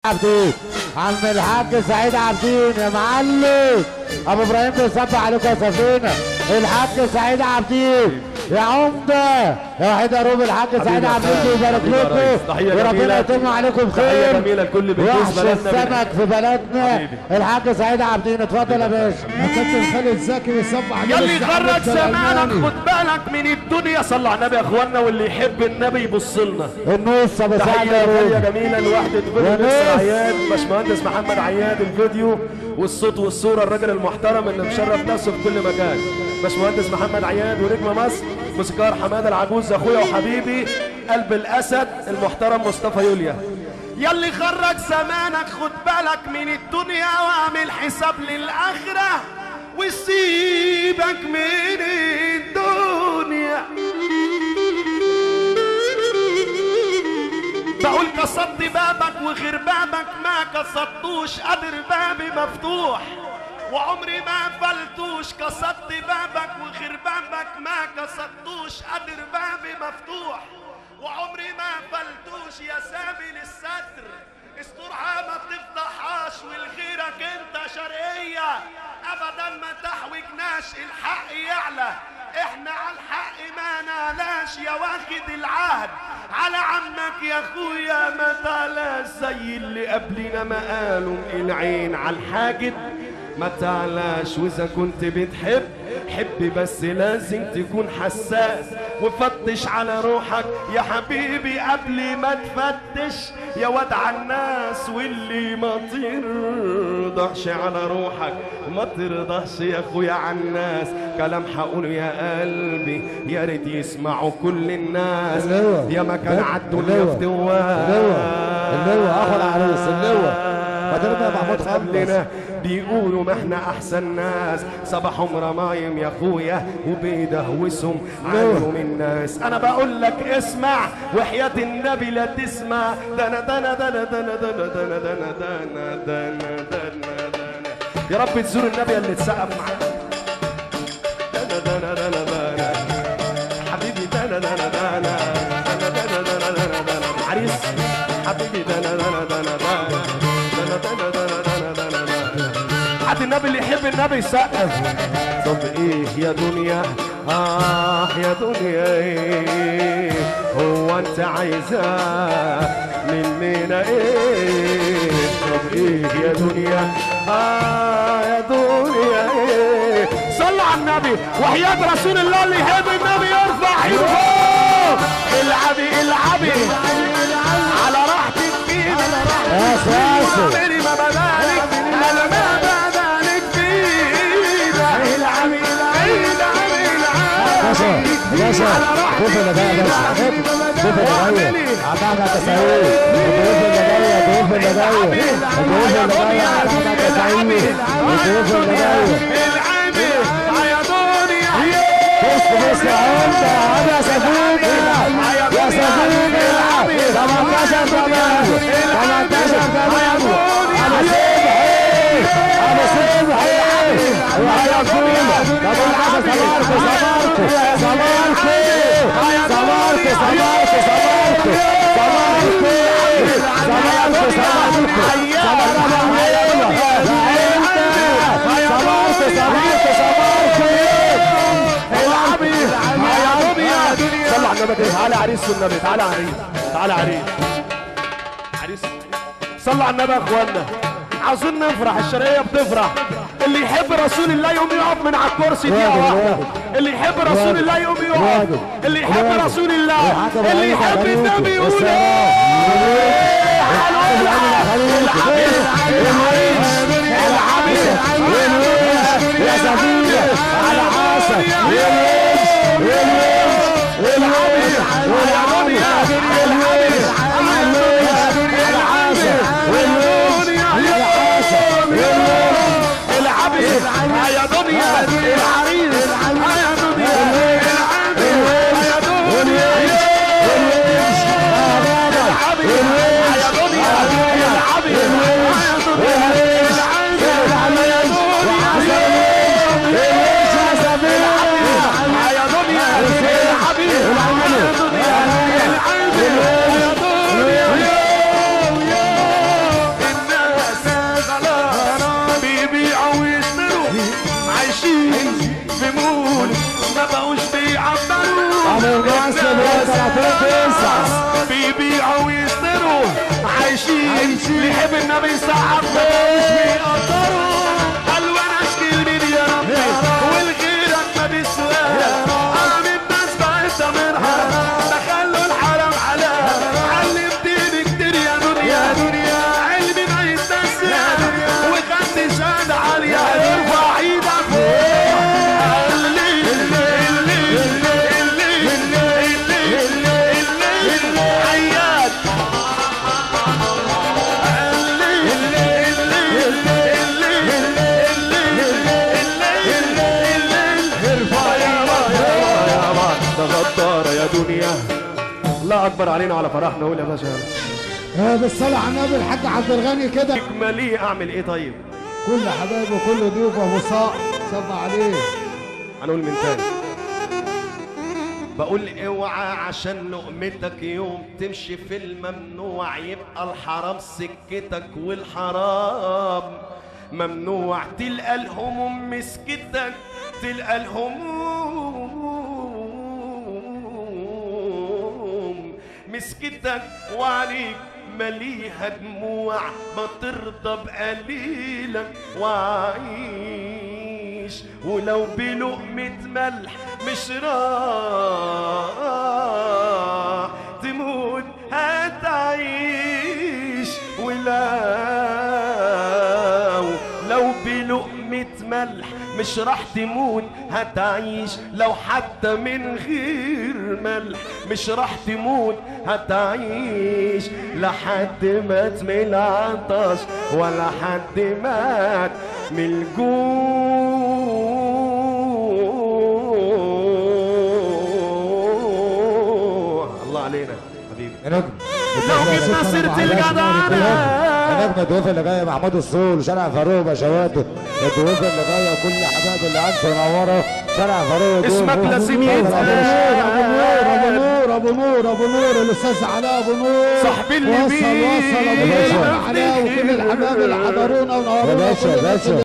عبدين عم الحاج سعيد عبدين يا معلم ابو ابراهيم بيصب عليكم يا سفينه الحاج سعيد عبدين يا عمده يا وحيد روب الحاج سعيد عبدين يبارك لكم وربنا يتم عليكم تحية خير جميلة لكل بيت وحش بلدنا السمك في بلدنا حبيبي. الحاج سعيد عبدين اتفضل يا باشا يا كابتن خالد زكي بيصب على يلي خرج زمانك خد بالك من الدنيا صلى على النبي يا اخوانا واللي يحب النبي يبص لنا النص ابو سعد تحية يا تحية روب جميلة لوحدة يا فيديو مستر ناس. عياد باشمهندس محمد عياد الفيديو والصوت والصورة الراجل المحترم اللي مشرف نفسه في كل مكان باشمهندس محمد عياد ونجم مصر موسيقار حمادة العجوز اخويا وحبيبي قلب الاسد المحترم مصطفى يوليا يلي خرج زمانك خد بالك من الدنيا واعمل حساب للاخرة وسيبك من الدنيا بقول كسرت بابك وغير بابك ما كسرتوش قدر بابي مفتوح وعمري ما قفلتوش كسرت بابك وغير بابك ما كسرتوش قدر بابي مفتوح وعمري ما قفلتوش يا سامي للستر استرعى ما تفتحهاش والغيرك انت شرقية ابدا ما تحوجناش الحق يعلى احنا على الحق ما نالاش يا واخد العهد على عمك يا اخويا ما تعلاش زي اللي قبلنا ما قالوا العين على الحاجب ما تعلاش واذا كنت بتحب حب بس لازم تكون حساس وفتش على روحك يا حبيبي قبل ما تفتش يا واد على الناس واللي ما ترضحش على روحك ما ترضحش يا اخويا على الناس كلام حقوله يا قلبي يا ريت يسمعوا كل الناس اللواء. يا ما كان اللواء. عالدنيا اللواء. فتوات اللواء. اللواء. أخو العريس. اللواء. فاكرنا يا محمود خلص. قبلنا بيقولوا ما احنا احسن ناس صباحهم رمايم يا اخويا وبيدهوسهم عنهم الناس انا بقول لك اسمع وحياة النبي لا تسمع دنا دنا دنا دنا دنا دنا دنا دنا دنا دنا دنا يا رب تزور النبي اللي تسقف معاه دنا دنا دنا دنا حبيبي دنا دنا دنا دنا دنا دنا دنا دنا عريس حبيبي دنا دنا دنا دنا دنا دنا دنا دنا دنا دنا حد النبي اللي يحب النبي يسقف طب ايه يا دنيا اه يا دنيا ايه هو انت عايزاه مننا ايه طب ايه يا دنيا اه يا دنيا ايه صلوا على النبي وحياة رسول الله اللي يحب النبي يرفع ايده فوق العبي العبي على راحتك فينا يا ساسي عمري ما بدالك انا ما بدالك فينا العبي العبي العبي باشا باشا شوف اللي جاي يا باشا شوف اللي جاي عطانا تسعيد الضيوف اللي جايه الضيوف اللي جايه الضيوف اللي جايه عطانا تسعيد الضيوف اللي جايه العبي يا دنيا بص بص يا عمده يا سفينه يا سفينه 18 كمان 18 كمان ابو سمحي ابو سمحي وهيا فوق طب العسل سماركو سماركو سماركو سماركو سماركو سماركو سماركو سماركو سماركو سماركو سماركو العبي يا دنيا صلوا على النبي تعالى عريس النبي تعالى عريس تعالى عريس عريس صلوا على النبي يا اخوانا عاوزين نفرح الشرقيه بتفرح اللي يحب رسول الله يقوم يقف من على الكرسي دي واجب، واحده واجب. اللي يحب رسول الله يقوم يقف واجب. اللي يحب واجب. رسول الله الحاج اللي إبراهيم يحب خليل. النبي يقول السلام. ايه يا سفينة على عاصم والونش والونش والونش والعبي والونش والونش على عاصم والونش على عاصم والونش العبي يا دنيا العريس يا دنيا العبي يا دنيا والونش والونش يا بابا والونش ما بقوش بيعبروا أبو المعسل الناس وثلاثين تسعة. بيبيعوا ويشتروا عايشين بيحب النبي ساعات ما بقوش بيقدروا قال وانا اشكي لمين يا ربي والغيرك ما بيسواها قام الناس بقت منها دخلوا الحرام حلال علمتني كتير يا دنيا دنيا علمي ما يتنسى وخدت شهادة عالية ارفع ايدك فوق اللي اللي اللي اللي اللي اللي اللي عياد ده غدارة يا دنيا الله اكبر علينا على فرحنا قول يا باشا آه، بالصلاة على النبي الحاج عبد الغني كده اكملي اعمل ايه طيب كل حبايبه كل ضيوف ابو صاع صب عليه هنقول من تاني بقول اوعى عشان لقمتك يوم تمشي في الممنوع يبقى الحرام سكتك والحرام ممنوع تلقى الهموم مسكتك تلقى الهموم مسكتك وعليك مليها دموع ما ترضى بقليلك وعيش ولو بلقمة ملح مش راح تموت هتعيش ولو لو بلقمة ملح مش راح تموت هتعيش لو حتى من غير ملح مش راح تموت هتعيش لحد مات من العطش ولا حد مات من الجوع الله علينا حبيبي يا نجم لو جبنا سيرة الجدعنة يا نجم الضيوف اللي جايه محمود الصول شارع فاروق بشواته الضيوف اللي جايه كل حبايب اللي انت منوره شارع فاروق اسمك ضيوف- لازم ضيوف- يتقال. ابو نور ابو نور ابو نور ابو نور الاستاذ علاء ابو نور صاحبي اللي وصل بيه. وصل ابو يا نور باشا. أبو علاء وكل الحبايب اللي حضرونا ونورونا يا باشا، وكل يا الناس باشا.